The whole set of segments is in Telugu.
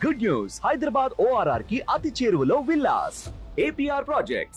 గుడ్ న్యూస్ హైదరాబాద్ ఓఆర్ఆర్ కి అతి చేరువలో విల్లాస్ ఏపీఆర్ ప్రాజెక్ట్స్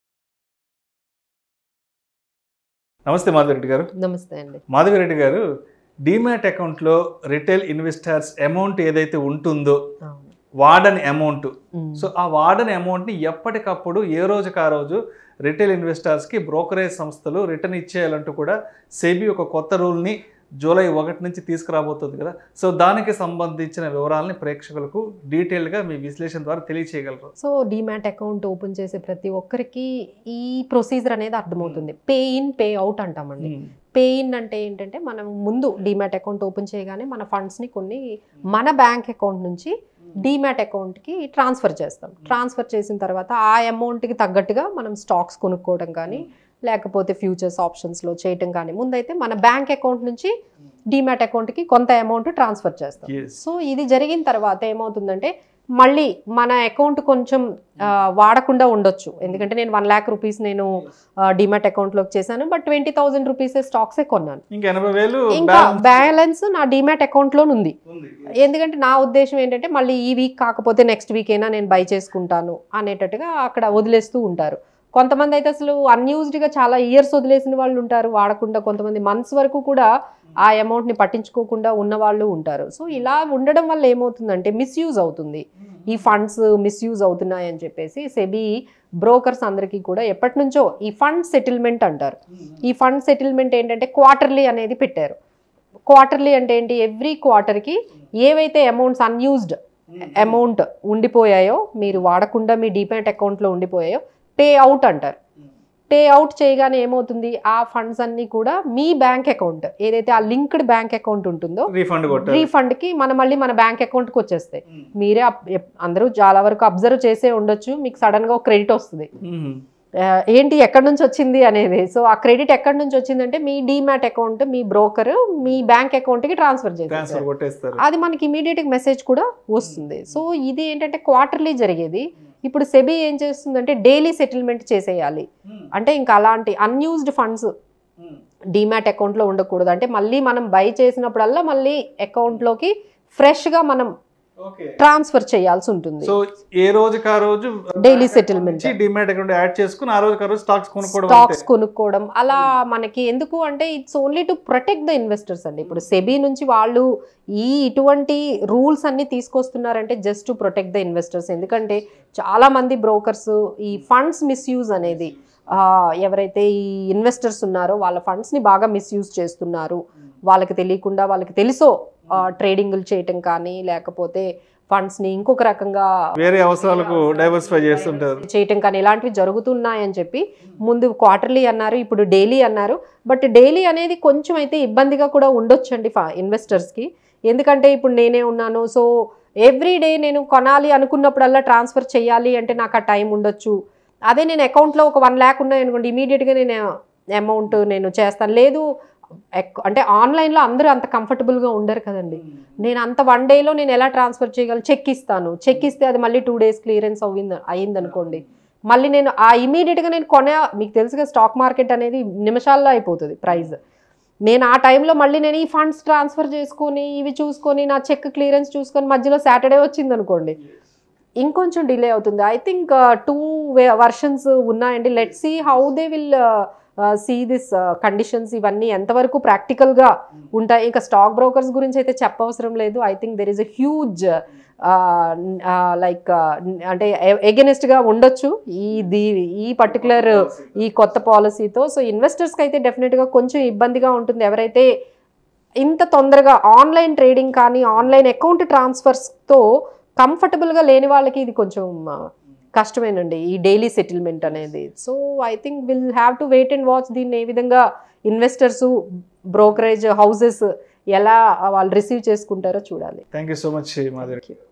నమస్తే మాధవిరెడ్డి గారు నమస్తే అండి మాధవిరెడ్డి గారు డీమ్యాట్ అకౌంట్లో రిటైల్ ఇన్వెస్టర్స్ అమౌంట్ ఏదైతే ఉంటుందో అవును వాడని అమౌంట్ ఉమ్. సో ఆ వాడని అమౌంట్ని ఎప్పటికప్పుడు ఏ రోజుకి ఆ రోజు రిటైల్ ఇన్వెస్టర్స్కి బ్రోకరేజ్ సంస్థలు రిటర్న్ ఇచ్చేయాలంటూ కూడా సెబీ ఒక కొత్త రూల్ని జూలై ఒకటి నుంచి తీసుకురాబోతుంది కదా సో దానికి సంబంధించిన వివరాలని ప్రేక్షకులకు డీటెయిల్గా మీ విశ్లేషణ ద్వారా తెలియచేయగలరు సో డీమ్యాట్ అకౌంట్ ఓపెన్ చేసే ప్రతి ఒక్కరికి ఈ ప్రొసీజర్ అనేది అర్థమవుతుంది పే ఇన్ పే అవుట్ అంటామండి పే ఇన్ అంటే ఏంటంటే మనం ముందు డీమ్యాట్ అకౌంట్ ఓపెన్ చేయగానే మన ఫండ్స్ని కొన్ని మన బ్యాంక్ అకౌంట్ నుంచి డీమ్యాట్ అకౌంట్కి ట్రాన్స్ఫర్ చేస్తాం ట్రాన్స్ఫర్ చేసిన తర్వాత ఆ అమౌంట్కి తగ్గట్టుగా మనం స్టాక్స్ కొనుక్కోవడం కానీ లేకపోతే ఫ్యూచర్స్ ఆప్షన్స్లో చేయటం కానీ ముందైతే మన బ్యాంక్ అకౌంట్ నుంచి డీమ్యాట్ అకౌంట్కి కొంత అమౌంట్ ట్రాన్స్ఫర్ చేస్తాం ఎస్ సో ఇది జరిగిన తర్వాత ఏమవుతుందంటే మళ్ళీ మన అకౌంట్ కొంచెం ఆ, వాడకుండా ఉండొచ్చు ఎందుకంటే నేను వన్ ల్యాక్ రూపీస్ నేను డిమాట్ అకౌంట్లోకి చేశాను బట్ ట్వంటీ థౌసండ్ రూపీస్ స్టాక్సే కొన్నాను ఇంకా ఎనభై వేలు ఇంకా balance బ్యాలెన్స్ నా డిమాట్ అకౌంట్లో ఉంది ఉంది. ఎందుకంటే నా ఉద్దేశం ఏంటంటే మళ్ళీ ఈ వీక్ కాకపోతే నెక్స్ట్ వీక్ అయినా నేను బై చేసుకుంటాను అనేటట్టుగా అక్కడ వదిలేస్తూ ఉంటారు కొంతమంది అయితే అసలు అన్యూజ్డ్గా చాలా ఇయర్స్ వదిలేసిన వాళ్ళు ఉంటారు వాడకుండా కొంతమంది మంత్స్ వరకు కూడా ఆ అమౌంట్ని పట్టించుకోకుండా ఉన్న వాళ్ళు ఉంటారు సో ఇలా ఉండడం వల్ల ఏమవుతుందంటే మిస్యూజ్ అవుతుంది ఈ ఫండ్స్ మిస్యూజ్ అవుతున్నాయి అని చెప్పేసి సెబీ బ్రోకర్స్ అందరికీ కూడా ఎప్పటి నుంచో ఈ ఫండ్ సెటిల్మెంట్ అంటారు ఈ ఫండ్ సెటిల్మెంట్ ఏంటంటే క్వార్టర్లీ అనేది పెట్టారు క్వార్టర్లీ అంటే ఏంటి ఎవ్రీ క్వార్టర్కి ఏవైతే అమౌంట్స్ అన్యూజ్డ్ అమౌంట్ ఉండిపోయాయో మీరు వాడకుండా మీ డిపాట్ అకౌంట్లో ఉండిపోయాయో పే అవుట్ అంటారు పే అవుట్ చేయగానే ఏమవుతుంది ఆ ఫండ్స్ అన్నీ కూడా మీ బ్యాంక్ అకౌంట్ ఏదైతే ఆ లింక్డ్ బ్యాంక్ అకౌంట్ ఉంటుందో రీఫండ్ కొట్టారు రీఫండ్ కి మన మళ్ళీ మన బ్యాంక్ అకౌంట్కి వచ్చేస్తాయి మీరే అప్- ఎప్- అందరూ చాలా వరకు అబ్జర్వ్ చేసే ఉండొచ్చు మీకు సడన్ గా ఒక క్రెడిట్ వస్తుంది మ్మ్. ఆ, ఏంటి ఎక్కడి నుంచి వచ్చింది అనేది సో ఆ క్రెడిట్ ఎక్కడి నుంచి వచ్చిందంటే మీ డీమ్యాట్ అకౌంట్ మీ బ్రోకర్ మీ బ్యాంక్ అకౌంట్ కి ట్రాన్స్ఫర్ ట్రాన్స్ఫర్ చేస్తారు కొట్టేస్తారు అది మనకి ఇమీడియట్ మెసేజ్ కూడా వస్తుంది సో ఇది ఏంటంటే క్వార్టర్లీ జరిగేది ఇప్పుడు సెబీ ఏం చేస్తుందంటే డైలీ సెటిల్మెంట్ చేసేయాలి అంటే ఇంకా అలాంటి అన్యూజ్డ్ ఫండ్స్ డీమ్యాట్ అకౌంట్లో ఉండకూడదు అంటే మళ్ళీ మనం బై చేసినప్పుడల్లా మళ్ళీ అకౌంట్లోకి ఫ్రెష్గా మనం ట్రాన్స్ఫర్ చేయాల్సి ఉంటుంది సో ఏ రోజుకి ఆ రోజు Daily settlement. Demat account add చేసుకుని ఆ రోజుకి ఆ రోజు స్టాక్స్ కొనుక్కోవడం స్టాక్స్ అంతే. కొనుక్కోవడం అలా మనకి ఎందుకు అంటే it's only to protect the investors అండి ఇప్పుడు సెబీ నుంచి వాళ్ళు ఈ ఇటువంటి రూల్స్ అన్ని తీసుకొస్తున్నారంటే just to protect the investors ఎందుకంటే చాలా మంది బ్రోకర్స్ ఈ ఫండ్స్ మిస్యూజ్ అనేది ఆ, ఎవరైతే ఈ ఇన్వెస్టర్స్ ఉన్నారో వాళ్ళ ఫండ్స్ని బాగా మిస్యూజ్ చేస్తున్నారు వాళ్ళకి తెలియకుండా వాళ్ళకి తెలుసో ట్రేడింగ్లు చేయటం కానీ లేకపోతే ఫండ్స్ని ఇంకొక రకంగా వేరే అవసరాలకు డైవర్సిఫై చేస్తుంటారు చేయటం కానీ ఇలాంటివి జరుగుతున్నాయని చెప్పి ముందు క్వార్టర్లీ అన్నారు ఇప్పుడు డైలీ అన్నారు బట్ డైలీ అనేది కొంచెం అయితే ఇబ్బందిగా కూడా ఉండొచ్చండి ఫా ఇన్వెస్టర్స్కి ఎందుకంటే ఇప్పుడు నేనే ఉన్నాను సో ఎవ్రీ డే నేను కొనాలి అనుకున్నప్పుడల్లా ట్రాన్స్ఫర్ చేయాలి అంటే నాకు ఆ టైం ఉండొచ్చు అదే నేను అకౌంట్లో ఒక వన్ ల్యాక్ ఉన్నాయి అనుకోండి ఇమీడియట్గా నేను అమౌంట్ నేను చేస్తాను లేదు ఎక్- అంటే ఆన్లైన్లో అందరూ అంత కంఫర్టబుల్గా ఉండరు కదండి నేను అంత వన్ డేలో నేను ఎలా ట్రాన్స్ఫర్ చేయగలను చెక్ ఇస్తాను చెక్ ఇస్తే అది మళ్ళీ టూ డేస్ క్లియరెన్స్ అయింది అయింది అనుకోండి మళ్ళీ నేను ఆ ఇమీడియట్గా నేను కొనే మీకు తెలుసుగా స్టాక్ మార్కెట్ అనేది నిమిషాల్లో అయిపోతుంది ప్రైస్ నేను ఆ టైంలో మళ్ళీ నేను ఈ ఫండ్స్ ట్రాన్స్ఫర్ చేసుకొని ఇవి చూసుకొని నా చెక్ క్లియరెన్స్ చూసుకొని మధ్యలో సాటర్డే వచ్చింది అనుకోండి ఇంకొంచెం డిలే అవుతుంది ఐ థింక్ టూ వర్షన్స్ ఉన్నాయండి let see how they will see this conditions ఇవన్నీ ఎంతవరకు ప్రాక్టికల్గా ఉంటాయి ఇంకా స్టాక్ బ్రోకర్స్ గురించి అయితే చెప్పవసరం లేదు I think there is a huge like అంటే ఎగెనెస్ట్గా ఉండొచ్చు ఈ దీ ఈ పర్టికులర్ ఈ కొత్త పాలసీతో సో ఇన్వెస్టర్స్కి అయితే డెఫినెట్గా కొంచెం ఇబ్బందిగా ఉంటుంది ఎవరైతే ఇంత తొందరగా ఆన్లైన్ ట్రేడింగ్ కానీ ఆన్లైన్ అకౌంట్ ట్రాన్స్ఫర్స్తో కంఫర్టబుల్గా లేని వాళ్ళకి ఇది కొంచెం ఆ, కష్టమేనండి ఈ డైలీ సెటిల్మెంట్ అనేది so I think will have to wait and watch దీన్ని ఏ విధంగా ఇన్వెస్టర్స్ బ్రోకరేజ్ హౌసెస్ ఎలా వాళ్ళు రిసీవ్ చేసుకుంటారో చూడాలి thank you so much Madhuri